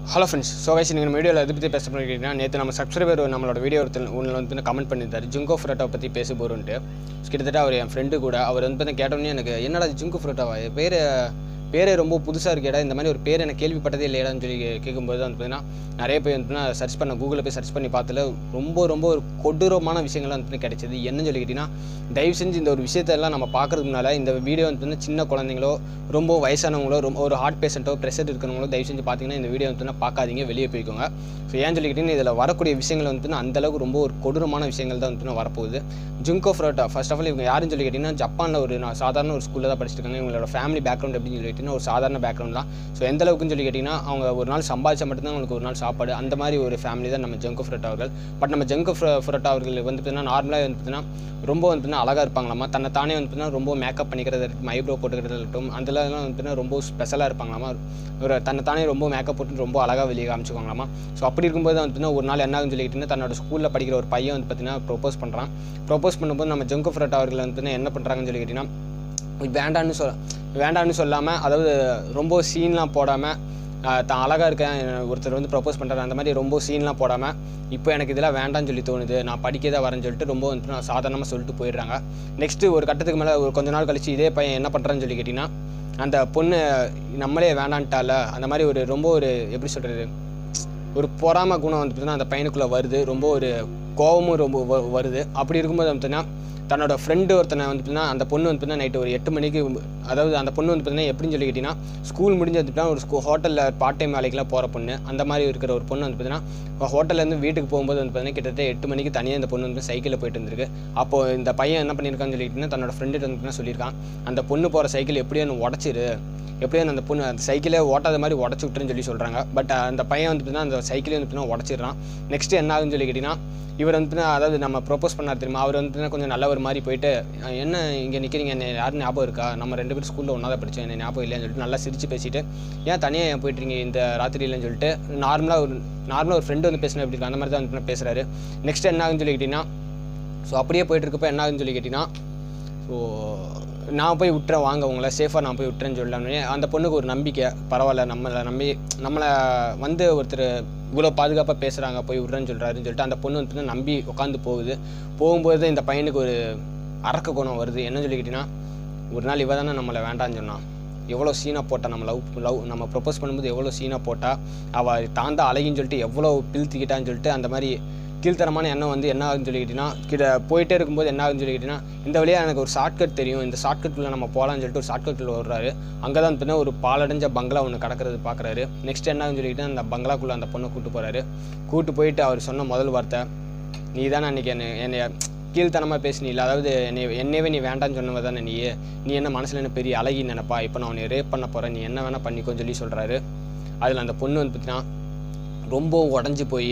hello friends so guys நீங்கள் வீடியோவில் எதை பற்றி பேச போகிறீங்கன்னா நேற்று நம்ம சப்ஸ்கிரைபர் நம்மளோட வீடியோ ஒருத்தர் ஒன்றில் வந்து கமெண்ட் பண்ணியிருந்தார் ஜுங்கோ ஃப்ரோட்டோ பற்றி பேச போகிறோன்ட்டு கிட்டத்தட்ட அவர் என் ஃப்ரெண்டு கூட அவர் வந்து பார்த்தா கேட்டோன்னே எனக்கு என்னடா ஜுங்கோ ஃப்ரோட்டோவா பேர் பேரே ரொம்ப புதுசாக இருக்கேடா இந்த மாதிரி ஒரு பேர் எனக்கு கேள்விப்பட்டதே இல்லையான்னு சொல்லி கே- கேட்கும்போது வந்து பார்த்தீங்கன்னா நிறைய பேர் வந்து சர்ச் பண்ண கூகுளில் போய் சர்ச் பண்ணி பார்த்தல ரொம்ப ரொம்ப ஒரு கொடூரமான விஷயங்கள்லாம் வந்து கிடைச்சது என்னன்னு சொல்லி கேட்டிங்கன்னா தயவு செஞ்சு இந்த ஒரு விஷயத்தெல்லாம் நம்ம பார்க்கறதுக்கு முன்னால் இந்த வீடியோ வந்து பார்த்தீங்கன்னா சின்ன குழந்தைங்களோ ரொம்ப வயசானவங்களோ ரொம்ப ஒரு ஹார்ட் பேஷண்ட்டோ ப்ரெஷர் இருக்கிறவங்களோ தயவு செஞ்சு பார்த்தீங்கன்னா இந்த வீடியோ வந்து பார்த்தீங்கன்னா பார்க்காதீங்க வெளியே போய்க்கோங்க ஸோ ஏன்னு சொல்லிக்கிட்டீங்கன்னா இதில் வரக்கூடிய விஷயங்கள் வந்து பார்த்தீங்கன்னா அந்தளவுக்கு ரொம்ப ஒரு கொடூரமான விஷயங்கள் தான் வந்து பார்த்தீங்கன்னா வரப்போகுது ஜுங்கோ ஃப்ரோட்டா ஃபர்ஸ்ட் ஆஃப் ஆல் இவங்க யாருன்னு சொல்லி கேட்டிங்கன்னா ஜப்பானில் ஒரு நான் சாதாரண ஒரு ஸ்கூலில் தான் படிச்சிருக்காங்க இவங்களோட ஃபேமிலி பேக்ரவுண்ட் அப்படின்னு சொல்லி கேட்டிங்கன்னா ஒரு சாதாரண பேக்ரவுண்ட் தான் ஸோ எந்த அளவுக்குன்னு சொல்லி கேட்டிங்கன்னா அவங்க ஒரு நாள் சம்பாதிச்சா மட்டும்தான் அவங்களுக்கு ஒரு நாள் சாப்பாடு அந்த மாதிரி ஒரு ஃபேமிலி தான் நம்ம ஜங்கோ ஃப்ரோட்டா அவர்கள் பட் நம்ம ஜங்கோ ஃப்ரோட்டா அவர்கள் வந்து பார்த்தீங்கன்னா நார்மலாக வந்து பார்த்தீங்கன்னா ரொம்ப வந்து பார்த்தீங்கன்னா அழகாக இருப்பாங்களாமா தன்னை தானே வந்து பார்த்தீங்கன்னா ரொம்ப மேக்கப் பண்ணிக்கிறது இருக்கட்டும் ஐப்ரோ போட்டுக்கிறது இருக்கட்டும் அதெல்லாம் வந்து பார்த்தீங்கன்னா ரொம்ப ஸ்பெஷலாக இருப்பாங்களாமா ஒரு தன்னை தானே ரொம்ப மேக்கப் போட்டு ரொம்ப அழகாக வெளியே காமிச்சுக்குவாங்களாமா ஸோ அப்படி இருக்கும்போது வந்து பார்த்தீங்கன்னா ஒரு நாள் என்ன ஆகுன்னு சொல்லிக்கிட்டீங்கன்னா தன்னோட ஸ்கூலில் படிக்கிற ஒரு பையன் வந்து பார்த்தீங்கன்னா ப்ரொப்போஸ் பண்ணுறான் ப்ரொப்போஸ் பண்ணும்போது நம்ம ஜங்கோ ஃப்ரோட்டா அவர்கள் வந்து பார்த்தீங்கன்னா என்ன பண்ணுறாங்கன்னு சொல்லி கேட்டிங்கன்னா வேண்டான்னு சொல் வேண்டான்னு சொல்லாமல் அதாவது ரொம்ப சீன்லாம் போடாமல் தான் அழகாக இருக்கேன் ஒருத்தர் வந்து ப்ரப்போஸ் பண்ணுறாரு அந்த மாதிரி ரொம்ப சீன்லாம் போடாமல் இப்போ எனக்கு இதெல்லாம் வேண்டாம்னு சொல்லி தோணுது நான் படிக்க தான் வரேன்னு சொல்லிட்டு ரொம்ப வந்து நான் சாதாரணமாக சொல்லிட்டு போயிடுறாங்க நெக்ஸ்ட்டு ஒரு கட்டத்துக்கு மேலே ஒரு கொஞ்ச நாள் கழிச்சு இதே பையன் என்ன பண்ணுறான்னு சொல்லி கேட்டிங்கன்னா அந்த பொண்ணு நம்மளே வேண்டான்ட்டால அந்த மாதிரி ஒரு ரொம்ப ஒரு எப்படி சொல்கிறது ஒரு பொறாம குணம் வந்து பார்த்தீங்கன்னா அந்த பையனுக்குள்ளே வருது ரொம்ப ஒரு கோபமும் ரொம்ப வ- வருது அப்படி இருக்கும்போது வந்து பார்த்தீங்கன்னா தன்னோட ஃப்ரெண்டு ஒருத்தனை வந்து பார்த்தீங்கன்னா அந்த பொண்ணு வந்து பார்த்தீங்கன்னா நைட்டு ஒரு எட்டு மணிக்கு அதாவது அந்த பொண்ணு வந்து பார்த்தீங்கன்னா எப்படின்னு சொல்லி கேட்டிங்கன்னா ஸ்கூல் முடிஞ்சு வந்து பார்த்தீங்கன்னா ஒரு ஸ்கூ ஹோட்டலில் பார்ட் டைம் வேலைக்கெல்லாம் போகிற பொண்ணு அந்த மாதிரி இருக்கிற ஒரு பொண்ணு வந்து பார்த்தீங்கன்னா ஹோட்டல்லேருந்து வீட்டுக்கு போகும்போது வந்து பார்த்தீங்கன்னா கிட்டத்தட்ட எட்டு மணிக்கு தனியாக இந்த பொண்ணு வந்து சைக்கிளில் போயிட்டு இருந்திருக்கு அப்போ இந்த பையன் என்ன பண்ணியிருக்கான்னு சொல்லிட்டுன்னா தன்னோட ஃப்ரெண்டு வந்து பார்த்தீங்கன்னா சொல்லியிருக்கான் அந்த பொண்ணு போகிற சைக்கிள் எப்படியோ ஒன்று உடச்சிரு எப்படியோ அந்த பொண்ணு அந்த சைக்கிளே ஓட்டாத மாதிரி உடச்சி விட்டுருன்னு சொல்லி சொல்கிறாங்க பட் அந்த பையன் வந்து பார்த்தீங்கன்னா அந்த சைக்கிளே வந்து பார்த்தீங்கன்னா உடச்சிடுறான் நெக்ஸ்ட் என்ன ஆகுன்னு சொல்லி கேட்டிங்கன்னா இவர் வந்து பார்த்தீங்கன்னா அதாவது நம்ம ப்ரொப்போஸ் பண்ணார் தெரியுமா அவர் வந்து பார்த்தீங்கன்னா கொஞ்சம் நல்லவர் மாதிரி போயிட்டு "அஹ் என்ன இங்கே நிற்கிறீங்க என்ன யாரும் ஞாபகம் இருக்கா நம்ம ரெண்டு பேரும் ஸ்கூலில் ஒன்றா தான் படித்தோம் என்ன ஞாபகம் இல்லைன்னு சொல்லிட்டு நல்லா சிரிச்சு பேசிட்டு ஏன் தனியாக ஏன் போயிட்டுருங்க இந்த ராத்திரியிலன்னு சொல்லிட்டு நார்மலாக ஒரு நார்மலாக ஒரு ஃப்ரெண்டு வந்து பேசினா எப்படி இருக்கு அந்த மாதிரி தான் வந்து பேசுகிறாரு நெக்ஸ்ட் என்ன ஆகுன்னு சொல்லி கேட்டிங்கன்னா ஸோ அப்படியே போயிட்டு இருக்கப்போ என்ன ஆகுன்னு சொல்லி கேட்டிங்கன்னா ஸோ நான் போய் விட்டுறேன் வாங்க உங்களை சேஃபாக நான் போய் விட்டுறேன்னு சொல்லலாம்னு அந்த பொண்ணுக்கு ஒரு நம்பிக்கை பரவாயில்ல நம்மளை நம்பி நம்மளை வந்து ஒருத்தர் இவ்வளோ பாதுகாப்பாக பேசுகிறாங்க போய் விட்றேன்னு சொல்கிறாருன்னு சொல்லிட்டு அந்த பொண்ணு வந்து பார்த்தீங்கன்னா நம்பி உட்காந்து போகுது போகும்போது தான் இந்த பையனுக்கு ஒரு அரக்க குணம் வருது என்ன சொல்லிக்கிட்டீங்கன்னா ஒரு நாள் இவ தானே நம்மளை வேண்டான்னு சொன்னான் எவ்வளோ சீனாக போட்டா நம்ம லவ் லவ் நம்ம ப்ரொப்போஸ் பண்ணும்போது எவ்வளோ சீனாக போட்டா அவள் தாண்டா அழகின்னு சொல்லிட்டு எவ்வளோ பிழ்த்திக்கிட்டான்னு சொல்லிட்டு அந்த மாதிரி கீழ்த்தரமான எண்ணம் வந்து என்ன ஆகுதுன்னு சொல்லிக்கிட்டீங்கன்னா கிட்ட போயிட்டே இருக்கும்போது என்ன ஆகுதுன்னு சொல்லிக்கிட்டீங்கன்னா இந்த வழியாக எனக்கு ஒரு ஷார்ட்கட் தெரியும் இந்த ஷார்ட்கட்டில் நம்ம போகலான்னு சொல்லிட்டு ஒரு ஷார்ட்கட்டில் வர்றாரு அங்கே தான் பார்த்தீங்கன்னா ஒரு பாலடைஞ்ச பங்களா ஒன்று கிடக்கிறது பார்க்குறாரு நெக்ஸ்ட் என்ன ஆகுதுன்னு சொல்லிக்கிட்டு அந்த பங்களாக்குள்ளே அந்த பொண்ணை கூட்டு போகிறாரு கூட்டு போயிட்டு அவர் சொன்ன முதல் வார்த்தை நீ தானே அன்றைக்கி என்னை என்னை கீழ்த்தனமாக பேசினில்ல அதாவது என்னை என்னையவே நீ வேண்டான்னு சொன்னவ தானே நீ நீ என்ன மனசில் என்ன பெரிய அழகி நினைப்பா இப்போ நான் உன்னை ரேப் பண்ண போகிறேன் நீ என்ன வேணால் பண்ணிக்கோன்னு சொல்லி சொல்கிறாரு அதில் அந்த பொண்ணு வந்து பார்த்தீங்கன்னா ரொம்ப உடஞ்சி போய்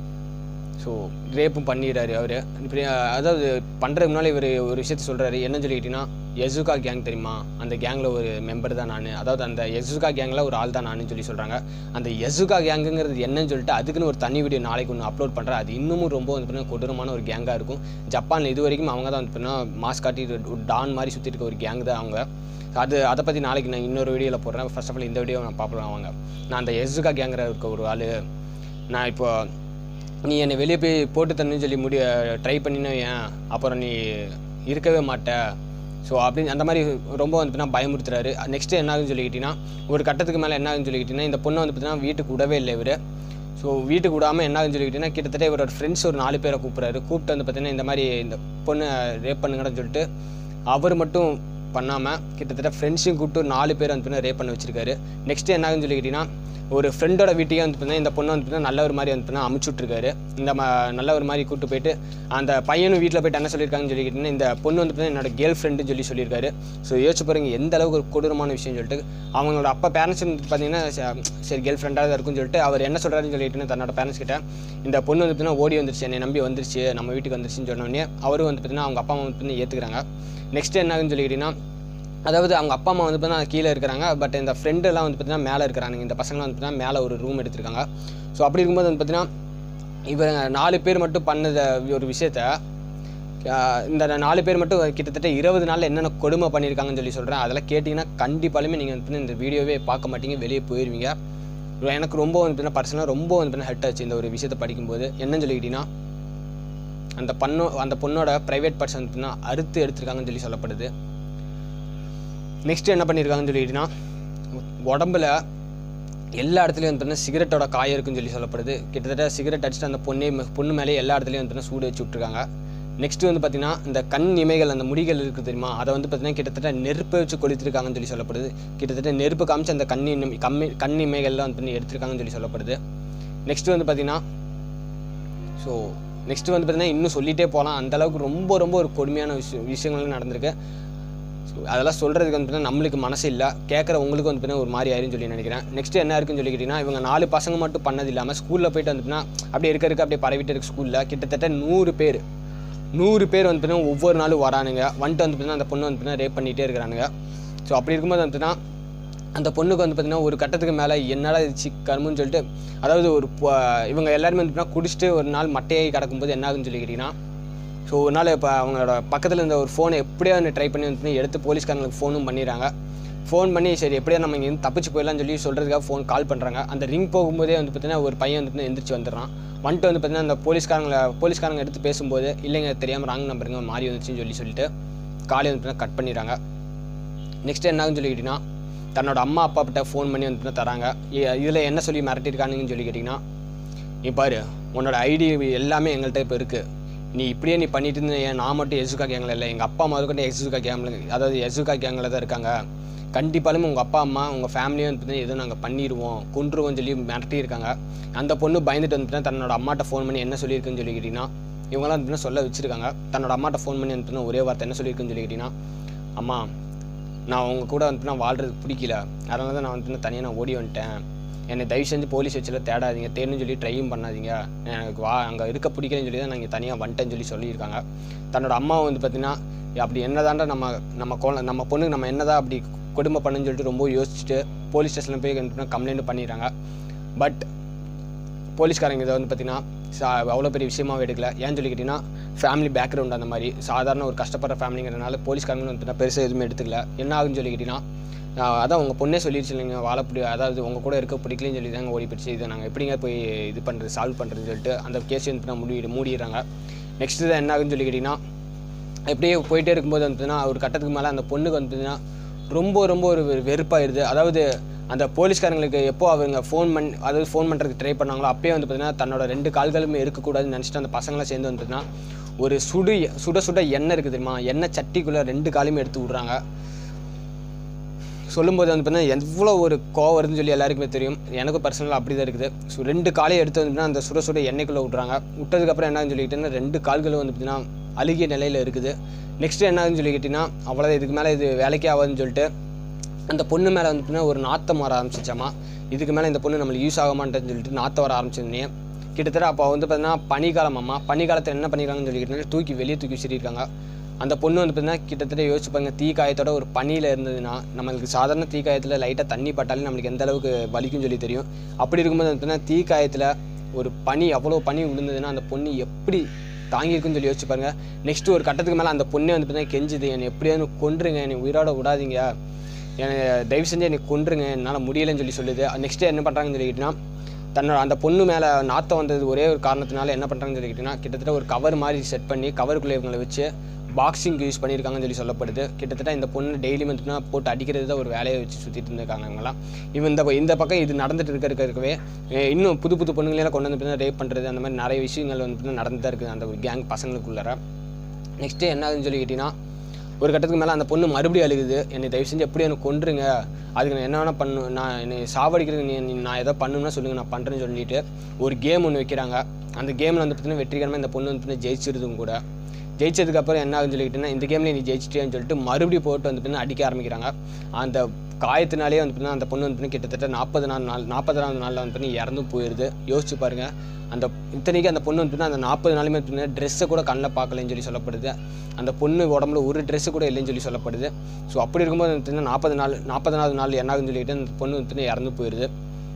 ஸோ ரேப்பும் பண்ணிடுறாரு அவர் இப்படி அஹ், அதாவது பண்ணுறதுக்கு முன்னாடி இவர் ஒரு விஷயத்த சொல்கிறாரு என்னன்னு சொல்லிக்கிட்டீங்கன்னா எசுகா கேங் தெரியுமா அந்த கேங்கில் ஒரு மெம்பர் தான் நான் அதாவது அந்த எசுகா கேங்கில் ஒரு ஆள் தான் நான் சொல்லி சொல்கிறாங்க அந்த எசுகா கேங்குங்கிறது என்னன்னு சொல்லிட்டு அதுக்குன்னு ஒரு தனி வீடியோ நாளைக்கு ஒன்று அப்லோட் பண்ணுறேன் அது இன்னமும் ரொம்ப வந்து பார்த்தீங்கன்னா கொடூரமான ஒரு கேங்காக இருக்கும் ஜப்பானில் இது வரைக்கும் அவங்க தான் வந்து பார்த்தீங்கன்னா மாஸ் காட்டி ஒரு டான் மாதிரி சுற்றி இருக்க ஒரு கேங் தான் அவங்க அது அதை பற்றி நாளைக்கு நான் இன்னொரு வீடியோவில் போடுறேன் ஃபர்ஸ்ட் ஆஃப் ஆல் இந்த வீடியோ நான் பார்க்கலாம் வாங்க நான் அந்த எசுகா கேங்கிற இருக்க ஒரு ஆள் நான் இப்போ நீ என்னை வெளியே போய் போட்டு தரணும்னு சொல்லி முடிய ட்ரை பண்ணினோ ஏன் அப்புறம் நீ இருக்கவே மாட்ட ஸோ அப்படின்னு அந்த மாதிரி ரொம்ப வந்து பார்த்தீங்கன்னா பயமுறுத்துறாரு நெக்ஸ்ட்டு என்ன ஆகுதுன்னு சொல்லிக்கிட்டீங்கன்னா ஒரு கட்டத்துக்கு மேலே என்ன ஆகுதுன்னு சொல்லிக்கிட்டீங்கன்னா இந்த பொண்ணை வந்து பார்த்தீங்கன்னா வீட்டுக்கு விடவே இல்லை இவர் ஸோ வீட்டுக்கு விடாமல் என்ன ஆகுதுன்னு சொல்லிக்கிட்டீங்கன்னா கிட்டத்தட்ட இவரோட ஃப்ரெண்ட்ஸ் ஒரு நாலு பேரை கூப்பிட்றாரு கூப்பிட்டு வந்து பார்த்தீங்கன்னா இந்த மாதிரி இந்த பொண்ணை ரேப் பண்ணுங்கன்னு சொல்லிட்டு அவர் மட்டும் பண்ணாமல் கிட்டத்தட்ட ஃப்ரெண்ட்ஸையும் கூப்பிட்டு ஒரு நாலு பேர் வந்து பார்த்தீங்கன்னா ரேப் பண்ண வச்சிருக்காரு நெக்ஸ்ட் என்ன ஆகுதுன்னு சொல்லிக்கிட்டீங்கன்னா ஒரு ஃப்ரெண்டோட வீட்டையே வந்து பார்த்தீங்கன்னா இந்த பொண்ணு வந்து பார்த்தீங்கன்னா நல்ல ஒரு மாதிரி வந்து பார்த்தீங்கன்னா அமுச்சு விட்ருக்காரு இந்த ம நல்ல ஒரு மாதிரி கூப்பிட்டு போயிட்டு அந்த பையனும் வீட்டில் போயிட்டு என்ன சொல்லியிருக்காங்கன்னு சொல்லிக்கிட்டீங்கன்னா இந்த பொண்ணு வந்து பார்த்தீங்கன்னா என்னோட கேர்ள் ஃப்ரெண்டுன்னு சொல்லி சொல்லியிருக்காரு ஸோ யோசிச்சு பாருங்க எந்த அளவுக்கு ஒரு கொடூரமான விஷயம் சொல்லிட்டு அவங்களோட அப்பா பேரண்ட்ஸ் வந்து பார்த்தீங்கன்னா ச- சரி கேர்ள் ஃப்ரெண்டாக தான் இருக்கும்னு சொல்லிட்டு அவர் என்ன சொல்கிறாருன்னு சொல்லிட்டு தன்னோட பேரண்ட்ஸ் கிட்ட இந்த பொண்ணு வந்து பார்த்தீங்கன்னா ஓடி வந்துருச்சு என்னை நம்பி வந்துருச்சு நம்ம வீட்டுக்கு வந்துருச்சுன்னு சொன்னோடனே அவரும் வந்து பார்த்தீங்கன்னா அவங்க அப்பா அம்மா வந்து பார்த்தீங்கன்னா ஏற்றுக்கிறாங்க நெக்ஸ்ட் என்ன ஆகுன்னு சொல்லிக்கிட்டீங்கன்னா அதாவது அவங்க அப்பா அம்மா வந்து பார்த்தீங்கன்னா கீழே இருக்கிறாங்க பட் இந்த ஃப்ரெண்டெல்லாம் வந்து பார்த்தீங்கன்னா மேலே இருக்கிறாங்க இந்த பசங்களாம் வந்து பார்த்தீங்கன்னா மேலே ஒரு ரூம் எடுத்திருக்காங்க ஸோ அப்படி இருக்கும்போது வந்து பார்த்தீங்கன்னா இவங்க நாலு பேர் மட்டும் பண்ணத ஒரு விஷயத்த ஆஹ் இந்த நாலு பேர் மட்டும் கிட்டத்தட்ட இருபது நாளில் என்னென்ன கொடுமை பண்ணியிருக்காங்கன்னு சொல்லி சொல்கிறேன் அதெல்லாம் கேட்டிங்கன்னா கண்டிப்பாலுமே நீங்கள் வந்து இந்த வீடியோவே பார்க்க மாட்டீங்க வெளியே போயிடுவீங்க எனக்கு ரொம்ப வந்து பார்த்தீங்கன்னா பர்சனலாக ரொம்ப வந்து பார்த்தீங்கன்னா ஹெட் ஆச்சு இந்த ஒரு விஷயத்தை படிக்கும்போது என்னன்னு சொல்லிக்கிட்டீங்கன்னா அந்த பொண்ணு அந்த பொண்ணோட ப்ரைவேட் பார்ட்ஸ் வந்து பார்த்தீங்கன்னா அறுத்து எடுத்திருக்காங்கன்னு சொல்லி சொல்லப்படுது நெக்ஸ்ட் என்ன பண்ணியிருக்காங்கன்னு சொல்லிக்கிட்டீங்கன்னா உடம்புல எல்லா இடத்துலையும் வந்து பார்த்தீங்கன்னா சிகரெட்டோட காய இருக்குன்னு சொல்லி சொல்லப்படுது கிட்டத்தட்ட சிகரெட் அடிச்சுட்டு அந்த பொண்ணே பொண்ணு மேலே எல்லா இடத்துலையும் வந்து பார்த்தீங்கன்னா சூடு வச்சு விட்ருக்காங்க நெக்ஸ்ட் வந்து பார்த்தீங்கன்னா இந்த கண் இமைகள் அந்த முடிகள் இருக்குது தெரியுமா அதை வந்து பார்த்தீங்கன்னா கிட்டத்தட்ட நெருப்பை வச்சு கொளுத்திருக்காங்கன்னு சொல்லி சொல்லப்படுது கிட்டத்தட்ட நெருப்பு காமிச்சு அந்த கண் இமை கம்மி கண் இமைகள்லாம் வந்து பண்ணி எடுத்திருக்காங்கன்னு சொல்லி சொல்லப்படுது நெக்ஸ்ட் வந்து பார்த்தீங்கன்னா ஸோ நெக்ஸ்ட் வந்து பார்த்தீங்கன்னா இன்னும் சொல்லிகிட்டே போகலாம் அந்த அளவுக்கு ரொம்ப ரொம்ப ஒரு கொடுமையான விஷயம் விஷயங்கள் நடந்திருக்கு ஸோ அதெல்லாம் சொல்கிறதுக்கு வந்து பார்த்தீங்கன்னா நம்மளுக்கு மனசு இல்லை கேட்குற உங்களுக்கு வந்து பார்த்தீங்கன்னா ஒரு மாதிரி ஆயிருன்னு சொல்லி நினைக்கிறேன் நெக்ஸ்ட் என்ன இருக்குன்னு சொல்லிக்கிட்டீங்கன்னா இவங்க நாலு பசங்க மட்டும் பண்ணது இல்லாமல் ஸ்கூலில் போயிட்டு வந்து பார்த்தீங்கன்னா அப்படியே இருக்க இருக்க அப்படியே பரவிட்டு இருக்கு ஸ்கூலில் கிட்டத்தட்ட நூறு பேர் நூறு பேர் வந்து பார்த்தீங்கன்னா ஒவ்வொரு நாளும் வரானுங்க வந்துட்டு வந்து பார்த்தீங்கன்னா அந்த பொண்ணு வந்து பார்த்தீங்கன்னா ரேப் பண்ணிகிட்டே இருக்கிறானுங்க ஸோ அப்படி இருக்கும்போது வந்து பார்த்தீங்கன்னா அந்த பொண்ணுக்கு வந்து பார்த்தீங்கன்னா ஒரு கட்டத்துக்கு மேலே என்னடா இது சிக்கருமுன்னு சொல்லிட்டு அதாவது ஒரு பொ- இவங்க எல்லாருமே வந்து பார்த்தீங்கன்னா குடிச்சிட்டு ஒரு நாள் மட்டையாகி கிடக்கும்போது என்ன ஆகுன்னு சொல்லிக்கிட்டீங்கன்னா ஸோ ஒரு நாள் இப்போ அவங்களோட பக்கத்தில் இருந்த ஒரு ஃபோனை எப்படியோ ஒன்று ட்ரை பண்ணி வந்து எடுத்து போலீஸ்காரங்களுக்கு ஃபோனும் பண்ணிடுறாங்க ஃபோன் பண்ணி சரி எப்படியா நம்ம இங்கேருந்து தப்பிச்சு போயிடலாம்னு சொல்லி சொல்கிறதுக்காக ஃபோன் கால் பண்ணுறாங்க அந்த ரிங் போகும்போதே வந்து பார்த்தீங்கன்னா ஒரு பையன் வந்து பார்த்தீங்கன்னா எந்திரிச்சு வந்துடுறான் வந்துட்டு வந்து பார்த்தீங்கன்னா அந்த போலீஸ்காரங்களை போலீஸ்காரங்க எடுத்து பேசும்போது இல்லைங்க தெரியாமல் ராங் நம்பருங்க மாறி வந்துச்சுன்னு சொல்லி சொல்லிட்டு காலையை வந்து பார்த்தீங்கன்னா கட் பண்ணிடுறாங்க நெக்ஸ்ட் என்ன ஆகுன்னு சொல்லிக்கிட்டிங்கன்னா தன்னோட அம்மா அப்பா கிட்ட ஃபோன் பண்ணி வந்து தராங்க இதில் என்ன சொல்லி மிரட்டிருக்கானுங்கன்னு சொல்லி கேட்டிங்கன்னா நீ பாரு உன்னோட ஐடி எல்லாமே எங்கள்கிட்ட இப்போ இருக்குது நீ இப்படியே நீ பண்ணிட்டு இருந்த ஏன் நான் மட்டும் எசுகா கேங்கில் இல்லை எங்கள் அப்பா அம்மா கூட எசுகா கேங்கில் அதாவது எசுகா கேங்கில் தான் இருக்காங்க கண்டிப்பாலும் உங்கள் அப்பா அம்மா உங்கள் ஃபேமிலியும் வந்து பார்த்தீங்கன்னா எதுவும் நாங்கள் பண்ணிடுவோம் கொன்றுவோம் சொல்லி மிரட்டியிருக்காங்க அந்த பொண்ணு பயந்துட்டு வந்து பார்த்தீங்கன்னா தன்னோட அம்மாட்ட ஃபோன் பண்ணி என்ன சொல்லியிருக்குன்னு சொல்லி கேட்டிங்கன்னா இவங்களாம் வந்து பார்த்தீங்கன்னா சொல்ல வச்சிருக்காங்க தன்னோட அம்மாட்ட ஃபோன் பண்ணி வந்து பார்த்தீங்கன்னா ஒரே வார்த்தை என்ன சொல்லியிருக்குன்னு சொல்லி கேட்டிங்கன்னா அம்மா நான் அவங்க கூட வந்து நான் வாழ்றது பிடிக்கல அதனால தான் நான் வந்து தனியாக நான் ஓடி வந்துட்டேன் என்னை தயவு செஞ்சு போலீஸ் வச்சுல தேடாதீங்க தேடணும்னு சொல்லி ட்ரையும் பண்ணாதீங்க எனக்கு வா அங்கே இருக்க பிடிக்கலன்னு சொல்லி தான் நான் இங்கே தனியாக வந்துட்டேன்னு சொல்லி சொல்லியிருக்காங்க தன்னோட அம்மா வந்து பார்த்தீங்கன்னா அப்படி என்னதாண்டா நம்ம நம்ம குழந்தை நம்ம பொண்ணுக்கு நம்ம என்னதான் அப்படி கொடுமை பண்ணுன்னு சொல்லிட்டு ரொம்ப யோசிச்சுட்டு போலீஸ் ஸ்டேஷனில் போய் கம்ப்ளைண்ட் பண்ணிடுறாங்க பட் போலீஸ்காரங்க இதை வந்து பார்த்தீங்கன்னா சா அவ்வளோ பெரிய விஷயமாவே எடுக்கல ஏன்னு சொல்லிக்கிட்டீங்கன்னா ஃபேமிலி பேக்ரவுண்ட் அந்த மாதிரி சாதாரண ஒரு கஷ்டப்படுற ஃபேமிலிங்கிறதுனால போலீஸ்காரங்களும் வந்து பார்த்தீங்கன்னா பெருசாக எதுவுமே எடுத்துக்கல என்ன ஆகுன்னு சொல்லிக்கிட்டீங்கன்னா ஆஹ் அதான் உங்கள் பொண்ணே சொல்லிடுச்சு இல்லைங்க வாழ பிடி அதாவது உங்கள் கூட இருக்க பிடிக்கலன்னு சொல்லி தாங்க ஓடி போயிடுச்சு இதை நாங்கள் எப்படிங்க போய் இது பண்ணுறது சால்வ் பண்ணுறதுன்னு சொல்லிட்டு அந்த கேஸ் வந்து நான் மூடி மூடிடுறாங்க நெக்ஸ்ட் தான் என்ன ஆகுன்னு சொல்லிக்கிட்டீங்கன்னா இப்படியே போயிட்டே இருக்கும்போது வந்து பார்த்தீங்கன்னா ஒரு கட்டத்துக்கு மேலே அந்த பொண்ணுக்கு வந்து பார்த்தீங்கன்னா ரொம்ப ரொம்ப ஒரு வெ- வெறுப்பாயிருது அதாவது அந்த போலீஸ்காரங்களுக்கு எப்போ அவங்க ஃபோன் பண்ணி அதாவது ஃபோன் பண்ணுறதுக்கு ட்ரை பண்ணாங்களோ அப்பயே வந்து பார்த்தீங்கன்னா தன்னோட ரெண்டு கால்களுமே இருக்கக்கூடாதுன்னு நினச்சிட்டு அந்த பசங்களாம் சேர்ந்து வந்து பார்த்தீங்கன்னா ஒரு சுடு சுட சுட எண்ணெய் இருக்குது தெரியுமா எண்ணெய் சட்டிக்குள்ளே ரெண்டு காலையுமே எடுத்து விட்றாங்க சொல்லும்போது வந்து பார்த்தீங்கன்னா எவ்வளோ ஒரு கோவம் வருதுன்னு சொல்லி எல்லாருக்குமே தெரியும் எனக்கும் பர்சனலாக அப்படி தான் இருக்குது ஸோ ரெண்டு காலையை எடுத்து வந்து அந்த சுட சுட எண்ணெய்க்குள்ளே விட்றாங்க விட்டதுக்கப்புறம் என்ன சொல்லிக்கிட்டேன்னா ரெண்டு கால்களும் வந்து பார்த்தீங்கன்னா அழுகிய நிலையில் இருக்குது நெக்ஸ்ட் என்ன ஆகுதுன்னு சொல்லிக்கிட்டீங்கன்னா அவ்வளோ இதுக்கு மேலே இது வேலைக்கே ஆகாதுன்னு சொல்லிட்டு அந்த பொண்ணு மேலே வந்து பார்த்தீங்கன்னா ஒரு நாத்தம் வர ஆரம்பிச்சிச்சாமா இதுக்கு மேலே இந்த பொண்ணு நம்மளுக்கு யூஸ் ஆக மாட்டேன்னு சொல்லிட்டு நாத்தம் வர ஆரம்பிச்சிருந்தே கிட்டத்தட்ட அப்போ வந்து பார்த்தீங்கன்னா பனிக்காலம் அம்மா பனிக்காலத்தில் என்ன பண்ணிருக்காங்கன்னு சொல்லிக்கிட்டீங்கன்னா தூக்கி வெளியே தூக்கி விசிறியிருக்காங்க அந்த பொண்ணு வந்து பார்த்தீங்கன்னா கிட்டத்தட்ட யோசிச்சு பாருங்க தீ காயத்தோட ஒரு பனியில் இருந்ததுன்னா நம்மளுக்கு சாதாரண தீ காயத்தில் லைட்டாக தண்ணி பட்டாலே நம்மளுக்கு எந்த அளவுக்கு வலிக்கும்னு சொல்லி தெரியும் அப்படி இருக்கும்போது வந்து பார்த்தீங்கன்னா தீ காயத்தில் ஒரு பனி அவ்வளோ பனி விழுந்ததுன்னா அந்த பொண்ணு எப்படி தாங்கியிருக்குன்னு சொல்லி யோசிச்சு பாருங்க நெக்ஸ்ட் ஒரு கட்டத்துக்கு மேலே அந்த பொண்ணே வந்து பார்த்தீங்கன்னா கெஞ்சுது என்னை எப்படியாவது கொன்றுங்க என்னை உயிரோட விடாதீங்க என்னை தயவு செஞ்சு என்னை கொன்றுங்க என்னால் முடியலைன்னு சொல்லி சொல்லுது நெக்ஸ்ட்டு என்ன பண்ணுறாங்கன்னு சொல்லிக்கிட்டீங்கன்னா தன்னோட அந்த பொண்ணு மேலே நாத்தம் வந்தது ஒரே ஒரு காரணத்தினால என்ன பண்ணுறாங்கன்னு சொல்லிக்கிட்டீங்கன்னா கிட்டத்தட்ட ஒரு கவர் மாதிரி செட் பண்ணி கவருக்குள்ளே இவங்களை வச்சு பாக்ஸிங் யூஸ் பண்ணியிருக்காங்கன்னு சொல்லி சொல்லப்படுது கிட்டத்தட்ட இந்த பொண்ணு டெய்லி வந்துட்டுனா போட்டு அடிக்கிறது தான் ஒரு வேலையை வச்சு சுற்றிட்டு இருந்திருக்காங்க இவங்கலாம் இவன் இந்த இந்த பக்கம் இது நடந்துட்டு இருக்க இருக்க இருக்கவே அஹ் இன்னும் புது புது பொண்ணுங்களெல்லாம் கொண்டு வந்து ரேப் பண்ணுறது அந்த மாதிரி நிறைய விஷயங்கள் வந்து நடந்து தான் இருக்குது அந்த ஒரு கேங் பசங்களுக்குள்ளார நெக்ஸ்ட்டு என்ன ஆகுதுன்னு சொல்லிக்கிட்டீங்கன்னா ஒரு கட்டத்துக்கு மேலே அந்த பொண்ணு மறுபடியும் அழுகுது என்னை தயவு செஞ்சு எப்படி எனக்கு கொன்றுங்க அதுக்கு நான் என்ன வேணால் பண்ணு நான் என்னை சாவடிக்கிறது நீ நீ- நான் எதோ பண்ணணும்னா சொல்லுங்கள் நான் பண்ணுறேன்னு சொல்லிட்டு ஒரு கேம் ஒன்று வைக்கிறாங்க அந்த கேமில் வந்து பார்த்தீங்கன்னா வெற்றிகரமாக இந்த பொண்ணு வந்து பார்த்தீங்கன்னா ஜெயிச்சிருதும் கூட ஜெயிச்சதுக்கப்புறம் என்ன ஆகுதுன்னு சொல்லிக்கிட்டீங்கன்னா இந்த கேம்ல நீ ஜெயிச்சிட்டேன்னு சொல்லிட்டு மறுபடியும் போட்டு வந்து பார்த்தீங்கன்னா அடிக்க ஆரம்பிக்கிறாங்க அந்த காயத்தினாலே வந்து பார்த்தீங்கன்னா அந்த பொண்ணு வந்து பார்த்தீங்கன்னா கிட்டத்தட்ட நாற்பது நாள் நாள் நாற்பதாம் நாளில் வந்து பார்த்தீங்கன்னா இறந்து போயிடுது யோசிச்சு பாருங்க அந்த இத்தனைக்கு அந்த பொண்ணு வந்து பார்த்தீங்கன்னா அந்த நாற்பது நாளுமே பார்த்தீங்கன்னா ட்ரெஸ்ஸை கூட கண்ணில் பார்க்கலன்னு சொல்லி சொல்லப்படுது அந்த பொண்ணு உடம்புல ஒரு ட்ரெஸ்ஸு கூட இல்லைன்னு சொல்லி சொல்லப்படுது ஸோ அப்படி இருக்கும்போது வந்து பார்த்தீங்கன்னா நாற்பது நாள் நாற்பதாவது நாள் என்ன ஆகுதுன்னு சொல்லிட்டு அந்த பொண்ணு வந்து பார்த்தீங்கன்னா இறந்து போயிடுது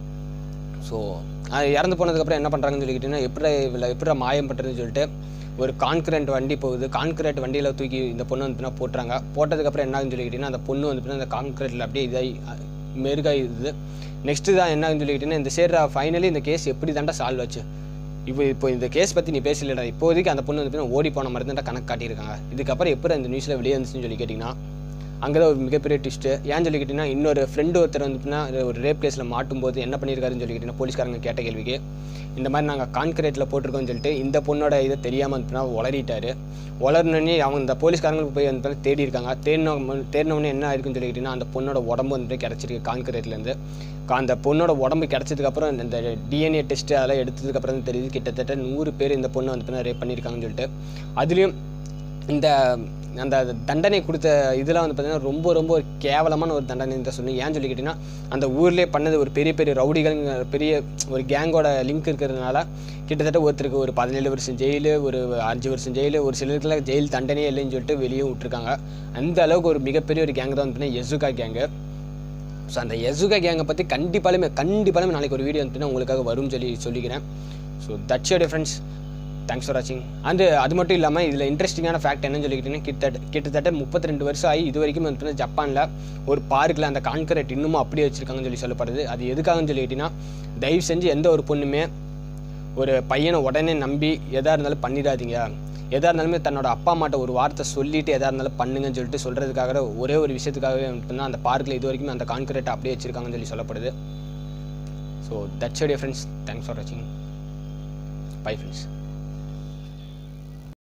ஸோ அது இறந்து போனதுக்கப்புறம் என்ன பண்ணுறாங்கன்னு சொல்லிக்கிட்டீங்கன்னா எப்படி இவ்வளோ எப்படி மாயம் பண்ணுறதுன்னு சொல்லிட்டு ஒரு கான்கிரீட் வண்டி போகுது கான்கிரீட் வண்டியில் தூக்கி இந்த பொண்ணு வந்து பார்த்தீங்கன்னா போட்டுறாங்க போட்டதுக்கப்புறம் என்ன ஆகுதுன்னு சொல்லிக்கிட்டீங்கன்னா அந்த பொண்ணு வந்து பார்த்தீங்கன்னா அந்த கான்கிரீட்டில் அப்படியே இதாகி அஹ், மெருகாயிடுது நெக்ஸ்ட்டு தான் என்னன்னு சொல்லிக்கிட்டீங்கன்னா இந்த சேர்றா ஃபைனலி இந்த கேஸ் எப்படி தாண்டா சால்வ் ஆச்சு இப்போ இப்போ இந்த கேஸ் பற்றி நீ பேசலடா இப்போதைக்கு அந்த பொண்ணு வந்து பார்த்தீங்கன்னா ஓடி போன மாதிரி தான் கணக்கு காட்டியிருக்காங்க இதுக்கப்புறம் எப்படி அந்த நியூஸில் வெளியே வந்துச்சுன்னு சொல்லி கேட்டிங்கன்னா அங்கே தான் ஒரு மிகப்பெரிய ட்விஸ்ட்டு ஏன்னு சொல்லி கேட்டிங்கன்னா இன்னொரு ஃப்ரெண்டு ஒருத்தர் வந்து பார்த்தீங்கன்னா ஒரு ரேப் கேஸில் மாட்டும்போது என்ன பண்ணியிருக்காருன்னு சொல்லி கேட்டிங்கன்னா போலீஸ்காரங்க கேட்ட கேள்விக்கு இந்த மாதிரி நாங்கள் கான்கிரீட்டில் போட்டிருக்கோம்னு சொல்லிட்டு இந்த பொண்ணோட இதை தெரியாமல் வந்து உளறிட்டாரு உளர்னே அவங்க இந்த போலீஸ்காரங்களுக்கு போய் வந்து பார்த்தீங்கன்னா தேடி இருக்காங்க தேடின தேடினவொடனே என்ன ஆயிருக்குன்னு சொல்லி கேட்டிங்கன்னா அந்த பொண்ணோட உடம்பு வந்து கிடச்சிருக்கு கான்கிரீட்லேருந்து அந்த பொண்ணோட உடம்பு கிடச்சதுக்கப்புறம் இந்த டிஎன்ஏ டெஸ்ட்டு அதெல்லாம் எடுத்ததுக்கப்புறம் தான் தெரியுது கிட்டத்தட்ட நூறு பேர் இந்த பொண்ணை வந்து பார்த்தீங்கன்னா ரேப் பண்ணியிருக்காங்கன்னு சொல்லிட்டு அதுலேயும் இந்த அந்த தண்டனை கொடுத்த இதெல்லாம் வந்து பார்த்தீங்கன்னா ரொம்ப ரொம்ப ஒரு கேவலமான ஒரு தண்டனை தான் சொல்லணும் ஏன்னு சொல்லி கேட்டிங்கன்னா அந்த ஊர்லேயே பண்ணது ஒரு பெரிய பெரிய ரவுடிகள் பெரிய ஒரு கேங்கோட லிங்க் இருக்கிறதுனால கிட்டத்தட்ட ஒருத்தருக்கு ஒரு பதினேழு வருஷம் ஜெயிலு ஒரு அஞ்சு வருஷம் ஜெயிலு ஒரு சிலருக்குலாம் ஜெயில் தண்டனையே இல்லைன்னு சொல்லிட்டு வெளியே விட்டுருக்காங்க அந்த அளவுக்கு ஒரு மிகப்பெரிய ஒரு கேங் தான் வந்து பார்த்தீங்கன்னா எசுகா கேங்கு ஸோ அந்த எசுகா கேங்கை பற்றி கண்டிப்பாலுமே கண்டிப்பாலுமே நாளைக்கு ஒரு வீடியோ வந்துட்டு உங்களுக்காக வரும்னு சொல்லி சொல்லிக்கிறேன் so that's your it friends thanks for வாட்சிங் அண்டு அது மட்டும் இல்லாமல் இதில் இன்ட்ரெஸ்டிங்கான ஃபேக்ட் என்னன்னு சொல்லிக்கிட்டீங்கன்னா கிட்டத்தட்ட கிட்டத்தட்ட முப்பத்தி ரெண்டு வருஷம் ஆகி இது வரைக்கும் வந்து ஜப்பானில் ஒரு பார்க்கில் அந்த கான்கிரீட் இன்னமும் அப்படியே வச்சுருக்காங்கன்னு சொல்லி சொல்லப்படுது அது எதுக்காகன்னு சொல்லிக்கிட்டீங்கன்னா தயவு செஞ்சு எந்த ஒரு பொண்ணுமே ஒரு பையனை உடனே நம்பி எதாக இருந்தாலும் பண்ணிடாதீங்க எதாக இருந்தாலுமே தன்னோட அப்பா அம்மாட்ட ஒரு வார்த்தை சொல்லிட்டு எதாக இருந்தாலும் பண்ணுங்கன்னு சொல்லிட்டு சொல்கிறதுக்காக ஒரே ஒரு விஷயத்துக்காகவே வந்து அந்த பார்க்கில் இது வரைக்கும் அந்த கான்கிரீட்டை அப்படியே வச்சுருக்காங்கன்னு சொல்லி சொல்லப்படுது so that's it friends thanks for வாட்சிங் பை ஃப்ரெண்ட்ஸ்